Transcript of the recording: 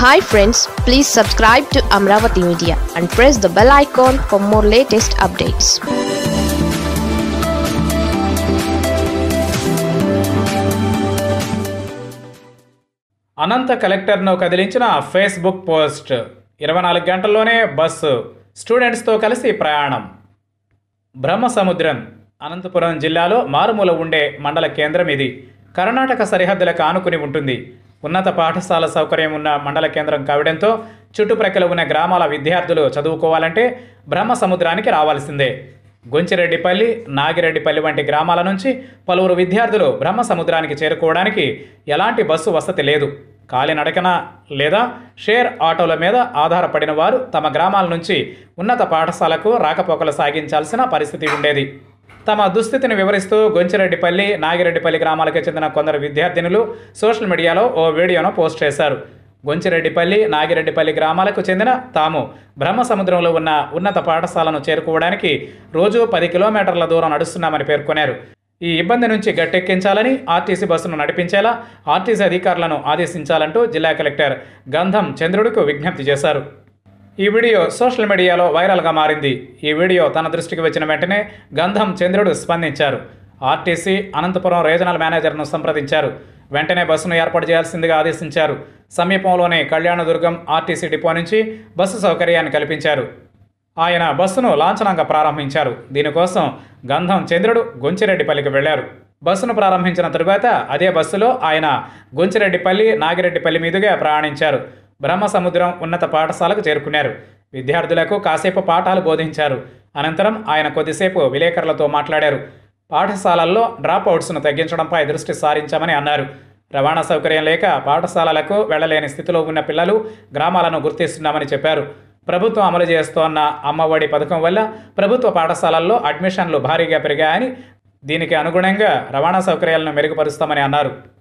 hi friends please subscribe to Amaravati media and press the bell icon for more latest updates Anantha కలెక్టర్ను కదిలించిన Facebook post ఇరవై నాలుగు గంటల్లోనే bus స్టూడెంట్స్తో కలిసి ప్రయాణం బ్రహ్మసముద్రం అనంతపురం జిల్లాలో మారుమూల ఉండే మండల కేంద్రం ఇది కర్ణాటక సరిహద్దులకు ఆనుకుని ఉంటుంది ఉన్నత పాఠశాల సౌకర్యం ఉన్న మండల కేంద్రం కావడంతో చుట్టుప్రక్కల ఉన్న గ్రామాల విద్యార్థులు చదువుకోవాలంటే బ్రహ్మసముద్రానికి రావాల్సిందే గొంచిరెడ్డిపల్లి నాగిరెడ్డిపల్లి వంటి గ్రామాల నుంచి పలువురు విద్యార్థులు బ్రహ్మసముద్రానికి చేరుకోవడానికి ఎలాంటి బస్సు వసతి లేదు కాలినడకన లేదా షేర్ ఆటోల మీద ఆధారపడిన వారు తమ గ్రామాల నుంచి ఉన్నత పాఠశాలకు రాకపోకలు సాగించాల్సిన పరిస్థితి ఉండేది తమ దుస్థితిని వివరిస్తూ గొంచిరెడ్డిపల్లి నాగిరెడ్డిపల్లి గ్రామాలకు చెందిన కొందరు విద్యార్థినులు సోషల్ మీడియాలో ఓ వీడియోను పోస్ట్ చేశారు గొంచిరెడ్డిపల్లి నాగిరెడ్డిపల్లి గ్రామాలకు చెందిన తాము బ్రహ్మసముద్రంలో ఉన్న ఉన్నత పాఠశాలను చేరుకోవడానికి రోజు పది కిలోమీటర్ల దూరం నడుస్తున్నామని పేర్కొన్నారు ఈ ఇబ్బంది నుంచి గట్టెక్కించాలని ఆర్టీసీ బస్సును నడిపించేలా ఆర్టీసీ అధికారులను ఆదేశించాలంటూ జిల్లా కలెక్టర్ గంధం చంద్రుడికి విజ్ఞప్తి చేశారు ఈ వీడియో సోషల్ మీడియాలో వైరల్గా మారింది ఈ వీడియో తన దృష్టికి వచ్చిన వెంటనే గంధం చంద్రుడు స్పందించారు ఆర్టీసీ అనంతపురం రీజనల్ మేనేజర్ను సంప్రదించారు వెంటనే బస్సును ఏర్పాటు చేయాల్సిందిగా ఆదేశించారు సమీపంలోని కళ్యాణదుర్గం ఆర్టీసీ డిపో నుంచి బస్సు సౌకర్యాన్ని కల్పించారు ఆయన బస్సును లాంఛనంగా ప్రారంభించారు దీనికోసం గంధం చంద్రుడు గొంచిరెడ్డిపల్లికి వెళ్లారు బస్సును ప్రారంభించిన తరువాత అదే బస్సులో ఆయన గొంచిరెడ్డిపల్లి నాగిరెడ్డిపల్లి మీదుగా ప్రయాణించారు బ్రహ్మసముద్రం ఉన్నత పాఠశాలకు చేరుకున్నారు విద్యార్థులకు కాసేపు పాఠాలు బోధించారు అనంతరం ఆయన కొద్దిసేపు విలేకరులతో మాట్లాడారు పాఠశాలల్లో డ్రాప్ అవుట్స్ను తగ్గించడంపై దృష్టి సారించామని అన్నారు రవాణా సౌకర్యం లేక పాఠశాలలకు వెళ్లలేని స్థితిలో ఉన్న పిల్లలు గ్రామాలను గుర్తిస్తున్నామని చెప్పారు ప్రభుత్వం అమలు చేస్తోన్న అమ్మఒడి పథకం వల్ల ప్రభుత్వ పాఠశాలల్లో అడ్మిషన్లు భారీగా పెరిగాయని దీనికి అనుగుణంగా రవాణా సౌకర్యాలను మెరుగుపరుస్తామని అన్నారు